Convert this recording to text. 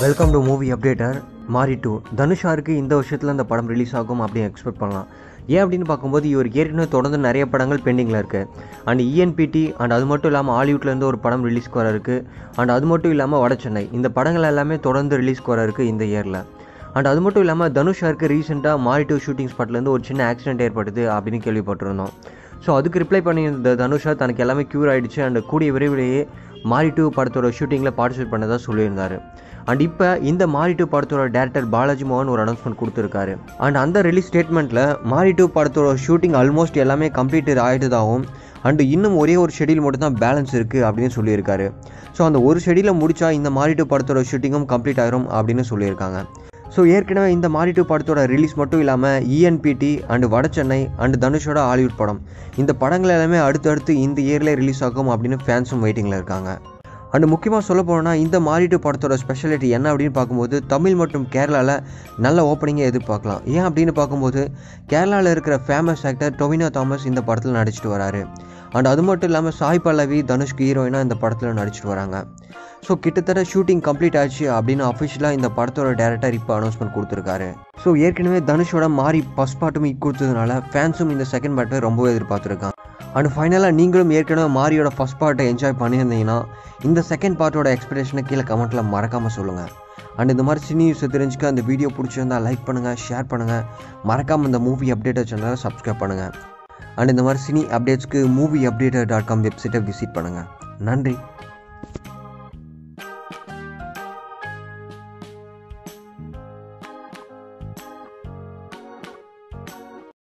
welcome to movie updater Maari two தனுஷாருக்கு இந்த வருஷத்தில் இந்த படம் ரிலீஸ் ஆகும் அப்படின்னு எக்ஸ்பெக்ட் பண்ணலாம் ஏன் அப்படின்னு பார்க்கும்போது இவர் ஏற்கனவே தொடர்ந்து நிறைய படங்கள் பெண்டிங்கில் இருக்குது அண்ட் இஎன்பிடி அண்ட் அது மட்டும் இல்லாமல் ஹாலிவுட்லேருந்து ஒரு படம் ரிலீஸ்க்கு வர இருக்குது அண்ட் அது மட்டும் இல்லாமல் வட சென்னை இந்த படங்கள் எல்லாமே தொடர்ந்து ரிலீஸ்க்கு வர இருக்குது இந்த இயரில் அண்ட் அது மட்டும் இல்லாமல் தனுஷாருக்கு ரீசெண்டாக மாரி டூ ஷூட்டிங் ஸ்பாட்லேருந்து ஒரு சின்ன ஆக்சிடென்ட் ஏற்படுது அப்படின்னு கேள்விப்பட்டிருந்தோம் ஸோ அதுக்கு ரிப்ளை பண்ணியிருந்த தனுஷா தனக்கு எல்லாமே க்யூர் ஆகிடுச்சு அண்ட் கூடிய விரைவிலேயே மாரி டூ படத்தோட ஷூட்டிங்கில் பார்ட்டிசிபேட் பண்ணதாக சொல்லியிருந்தார் அண்ட் இப்போ இந்த மாரி டூ படத்தோட டேரக்டர் பாலாஜி மோகன் ஒரு அனௌன்ஸ்மெண்ட் கொடுத்துருக்காரு அண்ட் அந்த ரிலீஸ் ஸ்டேட்மெண்ட்டில் மாரி டூ படத்தோட ஷூட்டிங் ஆல்மோஸ்ட் எல்லாமே கம்ப்ளீட் ஆகிட்டதாகவும் அண்டு இன்னும் ஒரே ஒரு ஷெடியூல் மட்டும் தான் பேலன்ஸ் இருக்குது அப்படின்னு சொல்லியிருக்காரு ஸோ அந்த ஒரு ஷெடியூலை முடிச்சா இந்த மாரி டூ படத்தோட ஷூட்டிங்கும் கம்ப்ளீட் ஆயிரும் அப்படின்னு சொல்லியிருக்காங்க ஸோ ஏற்கனவே இந்த மாரி டூ படத்தோட ரிலீஸ் மட்டும் இல்லாமல் இஎன்பிடி அண்டு வட சென்னை அண்டு தனுஷோட ஹாலிவுட் படம் இந்த படங்கள் எல்லாமே அடுத்தடுத்து இந்த இயரில் ரிலீஸ் ஆகும் அப்படின்னு ஃபேன்ஸும் வெயிட்டிங்கில் இருக்காங்க அண்டு முக்கியமாக சொல்ல போனோம்னா இந்த மாரி டூ படத்தோட ஸ்பெஷாலிட்டி என்ன அப்படின்னு பார்க்கும்போது தமிழ் மற்றும் கேரளாவில் நல்ல ஓப்பனிங்கை எதிர்பார்க்கலாம் ஏன் அப்படின்னு பார்க்கும்போது கேரளாவில் இருக்கிற ஃபேமஸ் ஆக்டர் டொவினோ தாமஸ் இந்த படத்தில் நடிச்சிட்டு வராரு அண்ட் அது மட்டும் இல்லாமல் சாய் பல்லவி தனுஷ்க்கு ஹீரோயினாக இந்த படத்தில் நடிச்சிட்டு வராங்க ஸோ கிட்டத்தட்ட ஷூட்டிங் கம்ப்ளீட் ஆச்சு அப்படின்னு அஃபிஷியலாக இந்த படத்தோட டேரக்டர் இப்போ அனௌன்ஸ்மெண்ட் கொடுத்துருக்காரு ஸோ ஏற்கனவே தனுஷோட மாறி ஃபஸ்ட் பார்ட்டும் கொடுத்ததுனால ஃபேன்ஸும் இந்த செகண்ட் பார்ட்டை ரொம்பவே எதிர்பார்த்துருக்காங்க அண்ட் ஃபைனலாக நீங்களும் ஏற்கனவே மாரியோட ஃபஸ்ட் பார்ட்டை என்ஜாய் பண்ணியிருந்தீங்கன்னா இந்த செகண்ட் பார்ட்டோட எக்ஸ்பெக்டேஷனை கீழே கமெண்ட்டில் மறக்காமல் சொல்லுங்கள் அண்ட் இந்த மாதிரி சினி நியூஸை தெரிஞ்சுக்க அந்த வீடியோ பிடிச்சிருந்தா லைக் பண்ணுங்கள் ஷேர் பண்ணுங்கள் மறக்காமல் இந்த மூவி அப்டேட்டர் சேனலை சப்ஸ்கிரைப் பண்ணுங்கள் அண்ட் இந்த மாதிரி சினி அப்டேட்ஸ்க்கு மூவி அப்டேட்டர் டாட் காம் வெப்சைட்டை விசிட் பண்ணுங்கள் நன்றி